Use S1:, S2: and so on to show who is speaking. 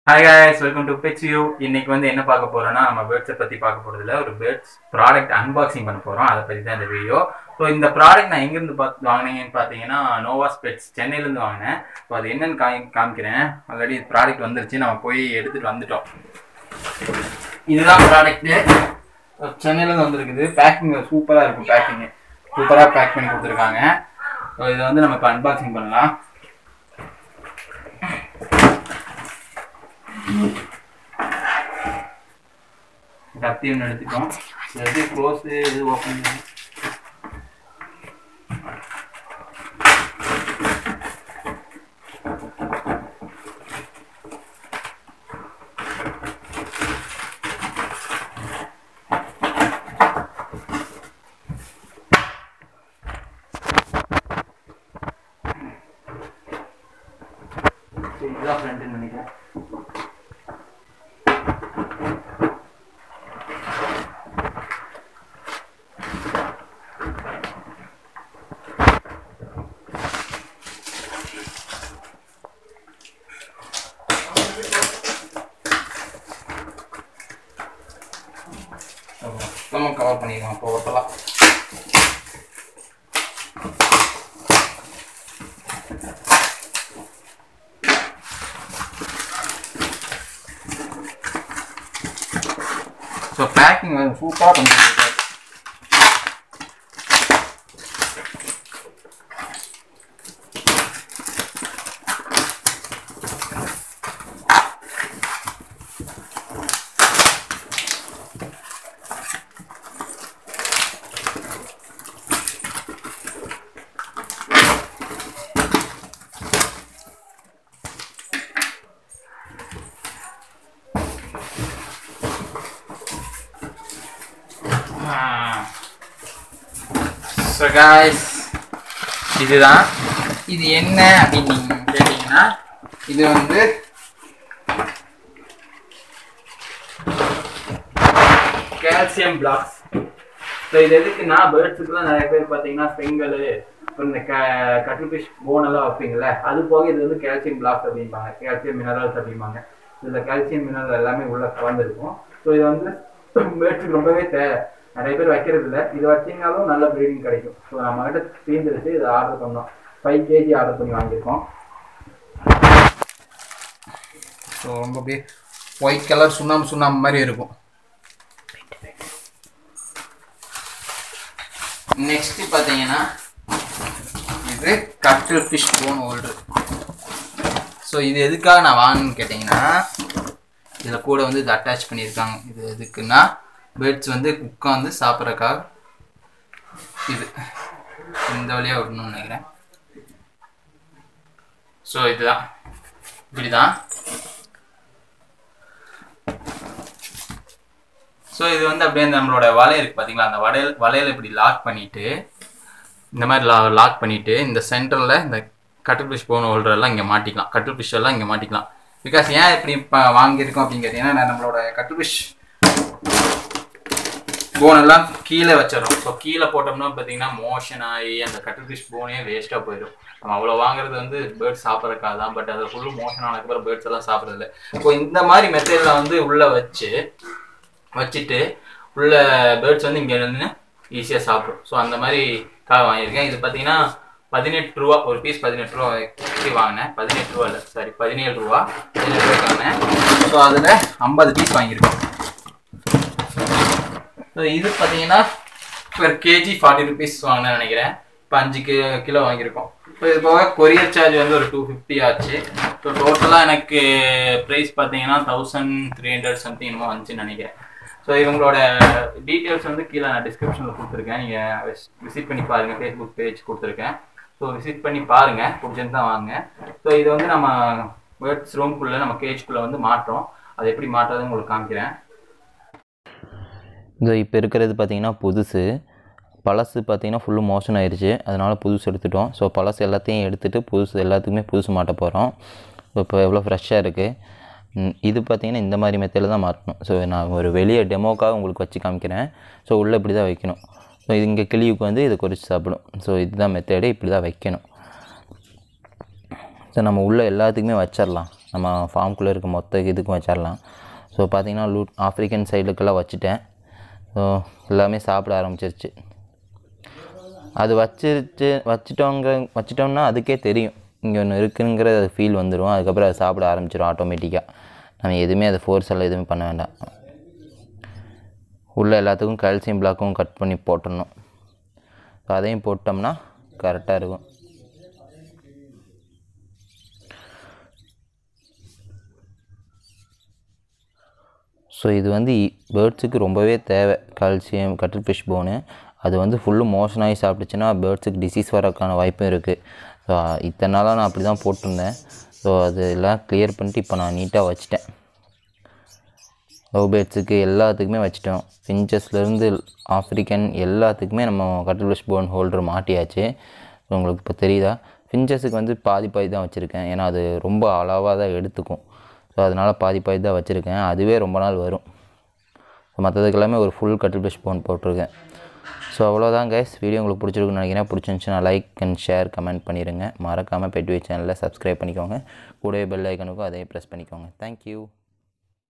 S1: hi guys welcome to pets you இன்னைக்கு வந்து என்ன பார்க்க போறோம்னா நம்ம பேர்ட்ஸை பத்தி பார்க்க போறது இல்ல ஒரு பேர்ட்ஸ் ப்ராடக்ட் அன்பாக்சிங் பண்ண போறோம் அதை பத்தி தான் இந்த வீடியோ ஸோ இந்த ப்ராடக்ட் நான் எங்கிருந்து பார்த்து வாங்கினீங்கன்னு பார்த்தீங்கன்னா நோவாஸ் பெட்ஸ் சென்னையிலேருந்து வாங்கினேன் ஸோ அது என்னன்னு காமி காமிக்கிறேன் ஆல்ரெடி ப்ராடக்ட் வந்துருச்சு நம்ம போய் எடுத்துட்டு வந்துட்டோம் இதுதான் ப்ராடக்ட்டு சென்னையிலேருந்து வந்திருக்குது பேக்கிங் சூப்பராக இருக்கும் பேக்கிங் சூப்பராக பேக் பண்ணி கொடுத்துருக்காங்க ஸோ இதை வந்து நம்ம இப்போ அன்பாக்சிங் பண்ணலாம் கத்தி ஒன்று எடுத்துக்கோம் இது க்ளோஸ் இது ஓப்பன் இதுதான் ஃப்ரெண்டுன்னு நினைக்கிறேன் நம்ம கவர் பண்ணிக்கலாம் இப்போ ஒட்டலாம் ஸோ பேக்கிங் வந்து சூப்பராக பண்ணிட்டு ஸோ காய்ஸ் இதுதான் இது என்ன அப்படின்னு நீங்கள் கேட்டிங்கன்னா இது வந்து கால்சியம் பிளாக்ஸ் ஸோ இது எதுக்குன்னா பேர்ட்ஸுக்குலாம் நிறைய பேர் பார்த்தீங்கன்னா செங்கல் அப்புறம் இந்த க கட்டில் ஃபிஷ் போன் எல்லாம் வைப்பீங்கல்ல அது போக இது வந்து கால்சியம் பிளாக்ஸ் அப்படிம்பாங்க கால்சியம் மினரல்ஸ் அப்படிம்பாங்க இதில் கால்சியம் மினரல் எல்லாமே உள்ள கலந்துருக்கும் ஸோ இது வந்து பேர்ட்ஸுக்கு ரொம்பவே தேவை நிறைய பேர் வைக்கிறது இல்லை இது வச்சீங்கனாலும் நல்ல ப்ரீடிங் கிடைக்கும் ஸோ நம்ம கிட்ட தீர்ந்துருச்சு இதை ஆர்டர் பண்ணோம் ஃபைவ் கேஜி ஆர்டர் பண்ணி வாங்கியிருக்கோம் ஸோ ரொம்ப அப்படியே ஒயிட் கலர் சுண்ணாம்பு சுண்ணாம்பு மாதிரி இருக்கும் நெக்ஸ்ட் பார்த்தீங்கன்னா இது கட்டில் ஃபிஷ் போன் ஹோல்டர் ஸோ இது எதுக்காக நான் வாங்கினு கேட்டிங்கன்னா இதில் கூட வந்து இது அட்டாச் பண்ணியிருக்காங்க இது எதுக்குன்னா பேர்ட்ஸ் வந்து உட்காந்து சாப்பிட்றக்காக இது இந்த வழியாக விடணும்னு நினைக்கிறேன் ஸோ இதுதான் இப்படிதான் ஸோ இது வந்து அப்படியே நம்மளோட வலை இருக்கு பார்த்தீங்களா அந்த வளையல் வலையில இப்படி லாக் பண்ணிட்டு இந்த மாதிரி லா லாக் பண்ணிட்டு இந்த சென்டரில் இந்த கட்டில் ஃபிஷ் போன ஹோல்டர் எல்லாம் இங்கே மாட்டிக்கலாம் கட்டில் ஃபிஷ் எல்லாம் இங்கே மாட்டிக்கலாம் பிகாஸ் ஏன் இப்படி இப்போ வாங்கியிருக்கோம் அப்படின்னு கேட்டிங்கன்னா நான் நம்மளோட கட்டில் ஃபிஷ் போன் எல்லாம் கீழே வச்சிடறோம் ஸோ கீழே போட்டோம்னா பார்த்தீங்கன்னா மோஷன் ஆகி அந்த கட்டில் ஃபிஷ் போனே வேஸ்ட்டாக போயிடும் நம்ம அவ்வளோ வாங்குறது வந்து பேர்ட்ஸ் சாப்பிட்றக்காக தான் பட் அது ஃபுல்லு மோஷன் ஆனதுக்கப்புறம் பேர்ட்ஸ் எல்லாம் சாப்பிட்றதில்ல இப்போ இந்த மாதிரி மெத்தடில் வந்து உள்ளே வச்சு வச்சுட்டு உள்ள பேர்ட்ஸ் வந்து இங்கே நின்று ஈஸியாக சாப்பிடும் ஸோ அந்த மாதிரி காக வாங்கியிருக்கேன் இது பார்த்தீங்கன்னா பதினெட்டு ரூபா ஒரு பீஸ் பதினெட்டு ரூபா வச்சு வாங்கினேன் பதினெட்டு ரூபா இல்லை சாரி பதினேழு ரூபா பதினெட்டு ரூபாய்க்கு வாங்கினேன் ஸோ அதில் ஐம்பது பீஸ் வாங்கியிருக்கோம் ஸோ இது பார்த்தீங்கன்னா per கேஜி ஃபார்ட்டி ருபீஸ் வாங்கினேன் நினைக்கிறேன் இப்போ அஞ்சு கி கிலோ வாங்கியிருக்கோம் ஸோ இது போக கொரியர் சார்ஜ் வந்து ஒரு டூ ஃபிஃப்டி ஆச்சு ஸோ டோட்டலாக எனக்கு ப்ரைஸ் பார்த்தீங்கன்னா தௌசண்ட் த்ரீ ஹண்ட்ரட் சம்திங் என்னமோ வந்துச்சுன்னு நினைக்கிறேன் ஸோ இவங்களோட டீட்டெயில்ஸ் வந்து கீழே நான் டிஸ்கிரிப்ஷனில் கொடுத்துருக்கேன் நீங்கள் விசிட் பண்ணி பாருங்கள் ஃபேஸ்புக் பேஜ் கொடுத்துருக்கேன் ஸோ விசிட் பண்ணி பாருங்கள் பிடிச்சிருந்து தான் வாங்க ஸோ இது வந்து நம்ம பேர்ட்ஸ் ரூம்குள்ளே நம்ம கேஜ்குள்ளே வந்து மாட்டோம் அது எப்படி மாட்டுறதுன்னு உங்களுக்கு காமிக்கிறேன்
S2: இந்த இப்போ இருக்கிறது பார்த்தீங்கன்னா புதுசு பழசு பார்த்தீங்கன்னா ஃபுல்லு மோஷன் ஆயிடுச்சு அதனால் புதுசு எடுத்துட்டோம் ஸோ பழசு எல்லாத்தையும் எடுத்துகிட்டு புதுசு எல்லாத்துக்குமே புதுசு மாட்ட போகிறோம் இப்போ எவ்வளோ ஃப்ரெஷ்ஷாக இருக்குது இது பார்த்தீங்கன்னா இந்த மாதிரி மெத்தடில் தான் மாட்டணும் ஸோ நான் ஒரு வெளியே டெமோக்காக உங்களுக்கு வச்சு காமிக்கிறேன் ஸோ உள்ளே இப்படி தான் வைக்கணும் ஸோ இது இங்கே கிளியுக்கு வந்து இதை குறித்து சாப்பிடும் ஸோ இதுதான் மெத்தடு இப்படி தான் வைக்கணும் ஸோ நம்ம உள்ளே எல்லாத்துக்குமே வச்சிடலாம் நம்ம ஃபார்ம்குள்ளே இருக்க மொத்த இதுக்கும் வச்சிடலாம் ஸோ பார்த்தீங்கன்னா லூட் ஆஃப்ரிக்கன் சைடுக்கெல்லாம் வச்சுட்டேன் ஸோ எல்லாமே சாப்பிட ஆரம்பிச்சிருச்சு அது வச்சிருச்சு வச்சிட்டோங்க வச்சிட்டோம்னா அதுக்கே தெரியும் இங்கே ஒன்று இருக்குங்கிற ஃபீல் வந்துடும் அதுக்கப்புறம் அது சாப்பிட ஆரம்பிச்சிடும் ஆட்டோமேட்டிக்காக நம்ம எதுவுமே அதை ஃபோர்ஸ் எல்லாம் எதுவுமே பண்ண வேண்டாம் உள்ள எல்லாத்துக்கும் கால்சியம் பிளாக்கும் கட் பண்ணி போட்டுடணும் ஸோ அதையும் போட்டோம்னா கரெக்டாக இருக்கும் ஸோ இது வந்து பேர்ட்ஸுக்கு ரொம்பவே தேவை கால்சியம் கட்டில் ஃபிஷ் போனு அது வந்து ஃபுல்லு மோஷன் ஆகி சாப்பிட்டுச்சுன்னா பேர்ட்ஸுக்கு டிசீஸ் வரக்கான வாய்ப்பும் இருக்குது ஸோ இத்தனை நாளாக நான் அப்படி தான் போட்டிருந்தேன் ஸோ அது எல்லாம் கிளியர் பண்ணிட்டு இப்போ நான் நீட்டாக வச்சுட்டேன் லவ் பேர்ட்ஸுக்கு எல்லாத்துக்குமே வச்சுட்டோம் ஃபின்ச்சஸ்லேருந்து ஆஃப்ரிக்கன் எல்லாத்துக்குமே நம்ம கட்டில் ஃபிஷ் போன் ஹோல்டர் மாட்டியாச்சு ஸோ உங்களுக்கு இப்போ தெரியுதா ஃபின்ச்சஸுக்கு வந்து பாதி பாதி தான் வச்சுருக்கேன் ஏன்னா அது ரொம்ப அளவாக தான் எடுத்துக்கும் ஸோ அதனால் பாதி பாதி தான் வச்சுருக்கேன் அதுவே ரொம்ப நாள் வரும் ஸோ மற்றதுக்கு எல்லாமே ஒரு ஃபுல் கட்டில் ஃபிஷ் போன் போட்டிருக்கேன் ஸோ அவ்வளோதான் கைஸ் வீடியோ உங்களுக்கு பிடிச்சிருக்குன்னு நினைக்கிறேன் பிடிச்சிருந்துச்சுன்னா லைக் அண்ட் ஷேர் கமெண்ட் பண்ணிடுங்க மறக்காமல் பெட்வே சேனலில் சப்ஸ்கிரைப் பண்ணிக்கோங்க கூடவே பெல் ஐக்கனுக்கும் அதே ப்ரெஸ் பண்ணிக்கோங்க தேங்க்யூ